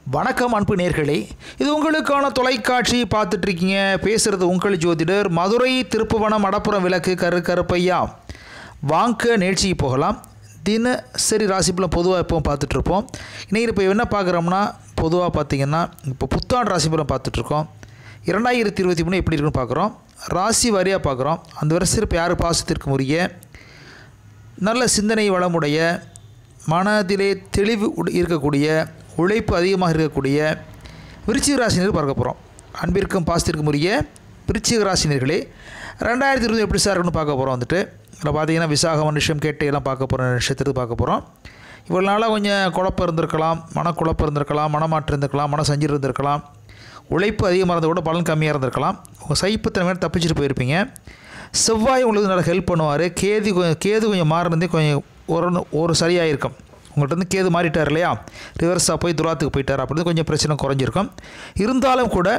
வணக்கம் அன்பு நேர்களே இது உங்களுக்கான தொலைக்காட்சி பார்த்துட்டு இருக்கீங்க பேசுகிறது உங்கள் ஜோதிடர் மதுரை திருப்புவனம் மடப்புறம் விளக்கு கரு கருப்பையா வாங்க நிகழ்ச்சிக்கு போகலாம் தினசரி ராசிபலன் பொதுவாக எப்பவும் பார்த்துட்ருப்போம் இன்றைக்கி இப்போ என்ன பார்க்குறோம்னா பொதுவாக பார்த்தீங்கன்னா இப்போ புத்தாண்டு ராசிபலன் பார்த்துட்ருக்கோம் இரண்டாயிரத்தி இருபத்தி மூணு எப்படி இருக்குன்னு பார்க்குறோம் ராசி வாரியாக பார்க்குறோம் அந்த வருஷம் இப்போ யார் பாசத்திற்கு உரிய நல்ல சிந்தனை வளமுடைய மனதிலே தெளிவு உட- இருக்கக்கூடிய உழைப்பு அதிகமாக இருக்கக்கூடிய விருச்சிக ராசினர் பார்க்க போகிறோம் அன்பிற்கும் பாசத்திற்கும் உரிய விருச்சிக ராசினியர்களே ரெண்டாயிரத்தி இருபது எப்படி சார் இருக்குன்னு பார்க்க போகிறோம் வந்துட்டு இதில் பார்த்தீங்கன்னா விசாகம் நிஷம் கேட்டு எல்லாம் பார்க்க போகிற நட்சத்திரத்துக்கு பார்க்க போகிறோம் இவ்வளோ நாளாக கொஞ்சம் குழப்பம் இருந்திருக்கலாம் மனக்குழப்பம் இருந்திருக்கலாம் மனமாற்றம் இருந்திருக்கலாம் மன சஞ்சீர் இருந்திருக்கலாம் உழைப்பு அதிகமாக இருந்தால் கூட பலன் கம்மியாக இருந்திருக்கலாம் உங்கள் சைப்புத்தன்மை தப்பிச்சுட்டு போயிருப்பீங்க செவ்வாய் உங்களுக்கு நல்லா ஹெல்ப் பண்ணுவார் கேது கொஞ்சம் கேது கொஞ்சம் மாறினதே கொஞ்சம் ஒரு ஒரு சரியாக இருக்கும் உங்கள்கிட்ட இருந்து கேது மாறிட்டார் இல்லையா ரிவர்ஸாக போய் துராத்துக்கு போயிட்டார் அப்படின்னு கொஞ்சம் பிரச்சனை குறைஞ்சிருக்கும் இருந்தாலும் கூட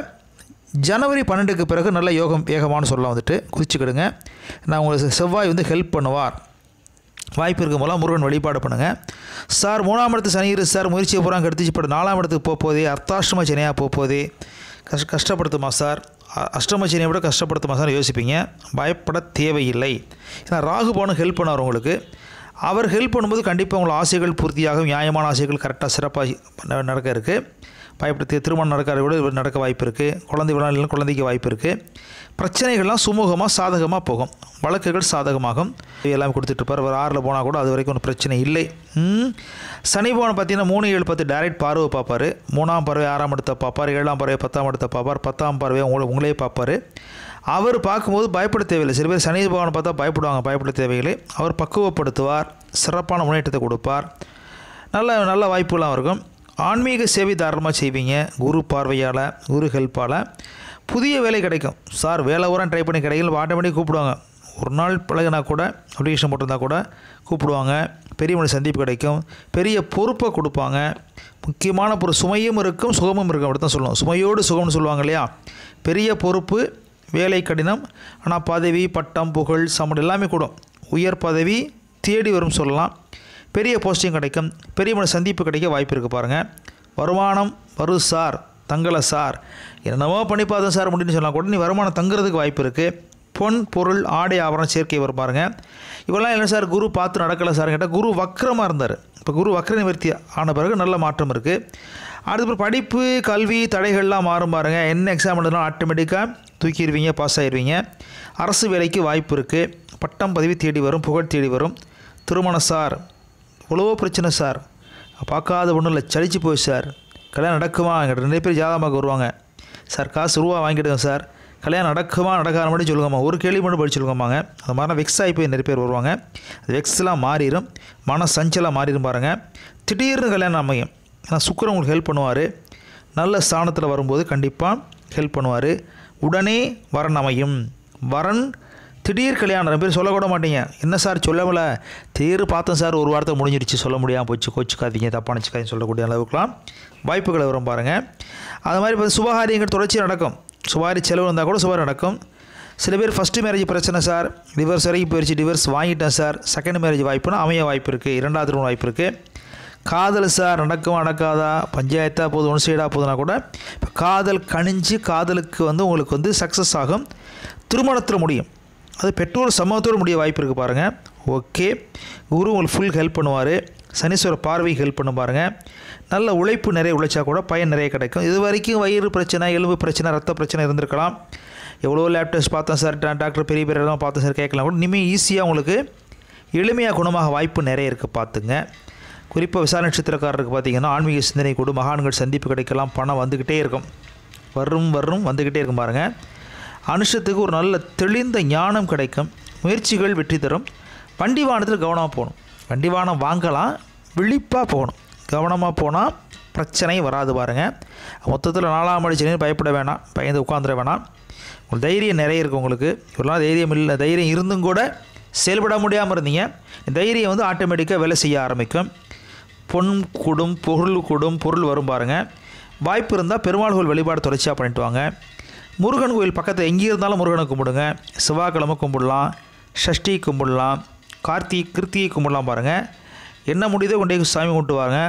ஜனவரி பன்னெண்டுக்கு பிறகு நல்ல யோகம் வேகமானு சொல்லலாம் வந்துட்டு குறிச்சிக்கிடுங்க நான் உங்களுக்கு செவ்வாய் வந்து ஹெல்ப் பண்ணுவார் வாய்ப்பு இருக்கும் போலாம் முருகன் வழிபாடு பண்ணுங்கள் சார் மூணாம் இடத்து சனி இரு சார் முயற்சியை பூரா கெடுத்துச்சு பட் நாலாம் இடத்துக்கு போக போதே அர்த்தாஷ்டம சனியாக போக போதே கஷ்ட கஷ்டப்படுத்துமா சார் அ- அஷ்டம சனியை விட கஷ்டப்படுத்துமா சார் யோசிப்பீங்க பயப்பட தேவையில்லை ஏன்னா ராகு பவனும் ஹெல்ப் பண்ணுவார் உங்களுக்கு அவர் ஹெல்ப் பண்ணும்போது கண்டிப்பாக உங்கள் ஆசைகள் பூர்த்தியாகும் நியாயமான ஆசைகள் கரெக்டாக சிறப்பாக நடக்க இருக்குது பயப்படுத்தி திருமணம் நடக்காத விட இது நடக்க வாய்ப்பு இருக்குது குழந்தை விழாவில் குழந்தைக்கு வாய்ப்பு இருக்குது பிரச்சனைகள்லாம் சுமூகமாக சாதகமாக போகும் வழக்குகள் சாதகமாகும் எல்லாம் கொடுத்துட்ருப்பார் ஒரு ஆறில் போனால் கூட அது வரைக்கும் ஒன்றும் பிரச்சனை இல்லை ம். சனி பவன் பார்த்தீங்கன்னா மூணு ஏழு பத்து டைரக்ட் பார்வை பார்ப்பார் மூணாம் பறவை ஆறாம் இடத்தை பார்ப்பார் ஏழாம் பறவை பத்தாம் இடத்தை பார்ப்பார் பத்தாம் பறவை உங்களை உங்களே பார்ப்பார் அவர் பார்க்கும்போது பயப்பட தேவையில்லை சில பேர் சனி பகவானை பார்த்தா பயப்படுவாங்க பயப்பட தேவையில்லை அவர் பக்குவப்படுத்துவார் சிறப்பான முன்னேற்றத்தை கொடுப்பார் நல்ல நல்ல வாய்ப்புலாம் இருக்கும் ஆன்மீக சேவை தாராளமாக செய்வீங்க குரு பார்வையால் குரு ஹெல்ப்பால் புதிய வேலை கிடைக்கும் சார் வேலை ஊரம் ட்ரை பண்ணி கிடைக்கல ஆட்டோமேட்டிக் கூப்பிடுவாங்க ஒரு நாள் பழகினா கூட அப்ளிகேஷன் போட்டிருந்தா கூட கூப்பிடுவாங்க பெரிய மனித சந்திப்பு கிடைக்கும் பெரிய பொறுப்பை கொடுப்பாங்க முக்கியமான ஒரு சுமையும் இருக்கும் சுகமும் இருக்கும் அப்படி தான் சொல்லுவோம் சுமையோடு சுகம்னு சொல்லுவாங்க இல்லையா பெரிய பொறுப்பு வேலை கடினம் ஆனால் பதவி பட்டம் புகழ் சம்பளம் எல்லாமே கூடும் உயர் பதவி தேடி வரும் சொல்லலாம் பெரிய போஸ்டிங் கிடைக்கும் பெரிய மனித சந்திப்பு கிடைக்க வாய்ப்பு இருக்குது பாருங்கள் வருமானம் வரு சார் தங்கலை சார் என்னென்னவோ பண்ணி பார்த்தோம் சார் முடின்னு சொல்லலாம் கூட நீ வருமானம் தங்குறதுக்கு வாய்ப்பு இருக்குது பொன் பொருள் ஆடை ஆபரணம் சேர்க்கை வரும் பாருங்க இவெல்லாம் என்ன சார் குரு பார்த்து நடக்கலை சார் கேட்டால் குரு வக்கரமாக இருந்தார் இப்போ குரு வக்கர நிவர்த்தி ஆன பிறகு நல்ல மாற்றம் இருக்குது அடுத்து படிப்பு கல்வி தடைகள்லாம் மாறும் பாருங்க என்ன எக்ஸாம் எழுதினாலும் ஆட்டோமேட்டிக்காக தூக்கிடுவீங்க பாஸ் ஆயிடுவீங்க அரசு வேலைக்கு வாய்ப்பு இருக்குது பட்டம் பதவி தேடி வரும் புகழ் தேடி வரும் திருமணம் சார் இவ்வளவோ பிரச்சனை சார் பார்க்காத ஒன்றும் இல்லை சலிச்சு போய் சார் கல்யாணம் நடக்குமா எங்கிட்ட நிறைய பேர் ஜாதகமாக வருவாங்க சார் காசு ரூபா வாங்கிடுங்க சார் கல்யாணம் நடக்குமா நடக்காத மட்டும் சொல்லுங்கம்மா ஒரு கேள்வி மட்டும் படிச்சு சொல்லுங்கம்மாங்க அந்த மாதிரிலாம் வெக்ஸ் ஆகி போய் நிறைய பேர் வருவாங்க அது வெக்ஸ்லாம் மாறிடும் மன சஞ்சலம் மாறிடும் பாருங்கள் திடீர்னு கல்யாணம் அமையும் ஏன்னா சுக்கிரன் உங்களுக்கு ஹெல்ப் பண்ணுவார் நல்ல ஸ்தானத்தில் வரும்போது கண்டிப்பாக ஹெல்ப் பண்ணுவார் உடனே வரன் அமையும் வரன் திடீர் கல்யாணம் நிறைய பேர் சொல்லக்கூட மாட்டீங்க என்ன சார் சொல்லவில்ல திடீர் பார்த்தேன் சார் ஒரு வாரத்தை முடிஞ்சிருச்சு சொல்ல முடியாமல் போச்சு கோச்சுக்காதீங்க தப்பாக நினச்சிக்காதீங்க சொல்லக்கூடிய அளவுக்குலாம் வாய்ப்புகளை வரும் பாருங்கள் அது மாதிரி இப்போ சுபகாரியங்கள் தொடர்ச்சி நடக்கும் சுபாரி செலவு இருந்தால் கூட சுபாரி நடக்கும் சில பேர் ஃபஸ்ட்டு மேரேஜ் பிரச்சனை சார் டிவர்ஸ் வரைக்கும் போயிடுச்சு டிவர்ஸ் வாங்கிட்டேன் சார் செகண்ட் மேரேஜ் வாய்ப்புனா அமைய வாய்ப்பு இருக்குது இரண்டாவது திருமணம் வாய்ப்பு இருக்குது காதல் சார் நடக்குமா நடக்காதா பஞ்சாயத்தாக போதும் ஒன் சைடாக போதுனா கூட இப்போ காதல் கணிஞ்சு காதலுக்கு வந்து உங்களுக்கு வந்து சக்ஸஸ் ஆகும் திருமணத்தில் முடியும் அது பெற்றோர் சமூகத்தோடு முடிய வாய்ப்பு இருக்குது பாருங்கள் ஓகே குரு உங்களுக்கு ஃபுல் ஹெல்ப் பண்ணுவார் சனீஸ்வர பார்வை ஹெல்ப் பண்ண பாருங்கள் நல்ல உழைப்பு நிறைய உழைச்சா கூட பயன் நிறைய கிடைக்கும் இது வரைக்கும் வயிறு பிரச்சனை எலும்பு பிரச்சனை ரத்த பிரச்சனை இருந்திருக்கலாம் எவ்வளோ லேப் டெஸ்ட் பார்த்தேன் சார் டா- டாக்டர் பெரிய பெரிய இடம்லாம் பார்த்தேன் சார் கேட்கலாம் கூட இனிமேல் ஈஸியாக உங்களுக்கு எளிமையாக குணமாக வாய்ப்பு நிறைய இருக்குது பார்த்துங்க குறிப்பாக விசாரணை நட்சத்திரக்காரருக்கு பார்த்தீங்கன்னா ஆன்மீக சிந்தனை கூட மகான்கள் சந்திப்பு கிடைக்கலாம் பணம் வந்துக்கிட்டே இருக்கும் வரும் வரும் வந்துக்கிட்டே இருக்கும் பாருங்கள் அனுஷத்துக்கு ஒரு நல்ல தெளிந்த ஞானம் கிடைக்கும் முயற்சிகள் வெற்றி தரும் வண்டி வாகனத்தில் கவனமாக போகணும் வண்டி வாகனம் வாங்கலாம் விழிப்பாக போகணும் கவனமாக போனால் பிரச்சனை வராது பாருங்கள் மொத்தத்தில் நாலாம் அடிச்சு பயப்பட வேணாம் பயந்து உட்காந்துட வேணாம் உங்களுக்கு தைரியம் நிறைய இருக்குது உங்களுக்கு இவ்வளோ தைரியம் இல்லை தைரியம் இருந்தும் கூட செயல்பட முடியாமல் இருந்தீங்க தைரியம் வந்து ஆட்டோமேட்டிக்காக வேலை செய்ய ஆரம்பிக்கும் பொன் கொடும் பொருள் கொடும் பொருள் வரும் பாருங்கள் வாய்ப்பு இருந்தால் பெருமாள் கோயில் வழிபாடு தொடர்ச்சியாக பண்ணிட்டு வாங்க முருகன் கோயில் பக்கத்தில் எங்கே இருந்தாலும் முருகனை கும்பிடுங்க செவ்வாய்க்கிழமை கும்பிடலாம் ஷஷ்டி கும்பிடலாம் கார்த்திகை கிருத்திகை கும்பிடலாம் பாருங்கள் என்ன முடியுதோ கொண்டே சாமி கும்பிட்டு வாங்க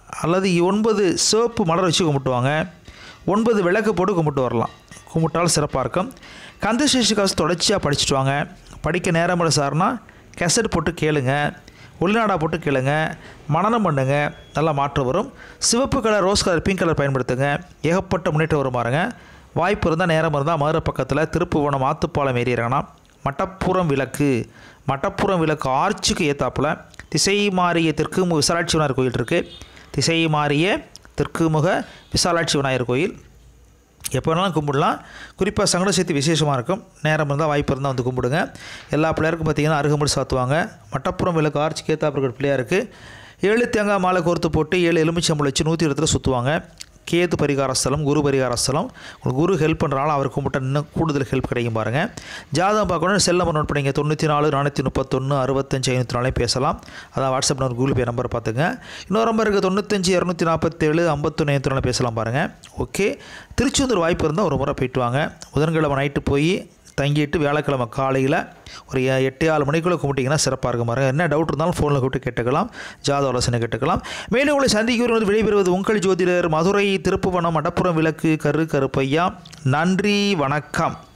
அல்லது ஒன்பது சிவப்பு மலர் வச்சு கும்பிட்டுவாங்க ஒன்பது விளக்கு போட்டு கும்பிட்டு வரலாம் கும்பிட்டாலும் சிறப்பாக இருக்கும் கந்தசேஷி கவசம் தொடர்ச்சியாக படிச்சுட்டு வாங்க படிக்க நேரம் இல்லை சார்னா கெசட் போட்டு கேளுங்க உள்நாடா போட்டு கேளுங்க மனனம் பண்ணுங்க நல்லா மாற்றம் வரும் சிவப்பு colour rose colour pink colour பயன்படுத்துங்க ஏகப்பட்ட முன்னேற்றம் வரும் பாருங்க வாய்ப்பு இருந்தால் நேரம் இருந்தால் மதுரை பக்கத்தில் திருப்புவனம் ஆத்துப்பாலம் ஏறிடுறாங்கன்னா மட்டப்புறம் விளக்கு மட்டப்புறம் விளக்கு ஆர்ச்சுக்கு ஏத்தாப்புல திசை மாறிய தெற்குமுக விசாலாட்சி விநாயகர் கோயில் இருக்குது திசை மாறிய தெற்குமுக விசாலாட்சி விநாயகர் கோயில் எப்போ வேணாலும் கும்பிடலாம் குறிப்பாக சங்கட சக்தி விசேஷமாக இருக்கும் நேரம் இருந்தால் வாய்ப்பு இருந்தால் வந்து கும்பிடுங்க எல்லா பிள்ளையாருக்கும் பார்த்தீங்கன்னா அருகம்புல் சாத்துவாங்க மட்டப்புறம் விளக்கு ஆர்ச்சி கேத்தாப்புற பிள்ளையாருக்கு ஏழு தேங்காய் மாலை கோர்த்து போட்டு ஏழு எலுமிச்சம்பளம் வச்சு நூற்றி இடத்துல சுற்றுவாங்க கேது பரிகார ஸ்தலம் குரு பரிகார ஸ்தலம் உங்களுக்கு குரு ஹெல்ப் பண்ணுறனால அவர் கும்பிட்டா இன்னும் கூடுதல் ஹெல்ப் கிடைக்கும் பாருங்கள் ஜாதகம் பார்க்கணும் செல் நம்பர் நோட் பண்ணிங்க தொண்ணூற்றி நாலு நானூற்றி முப்பத்தொன்று அறுபத்தஞ்சு ஐநூற்றி நாலே பேசலாம் அதான் WhatsApp number Google Pay number பார்த்துங்க இன்னொரு நம்பர் இருக்குது தொண்ணூத்தஞ்சு இரநூத்தி நாற்பத்தேழு ஐம்பத்தொன்று ஐநூற்றி நாலு பேசலாம் பாருங்கள் ஓகே திருச்செந்தூர் வாய்ப்பு இருந்தால் ஒரு முறை போயிட்டு வாங்க புதன்கிழமை நைட்டு போய் தங்கிட்டு வியாழக்கிழமை காலையில் ஒரு எ- எட்டு ஆறு மணிக்குள்ளே கும்பிட்டிங்கன்னா சிறப்பாக இருக்கும் பாருங்க என்ன டவுட் இருந்தாலும் ஃபோனில் கூப்பிட்டு கேட்டுக்கலாம் ஜாத ஆலோசனை கேட்டுக்கலாம் மேலும் உங்களை சந்திக்கிறவது விடைபெறுவது உங்கள் ஜோதிடர் மதுரை திருப்புவனம் மடப்புறம் விளக்கு கரு கருப்பையா நன்றி வணக்கம்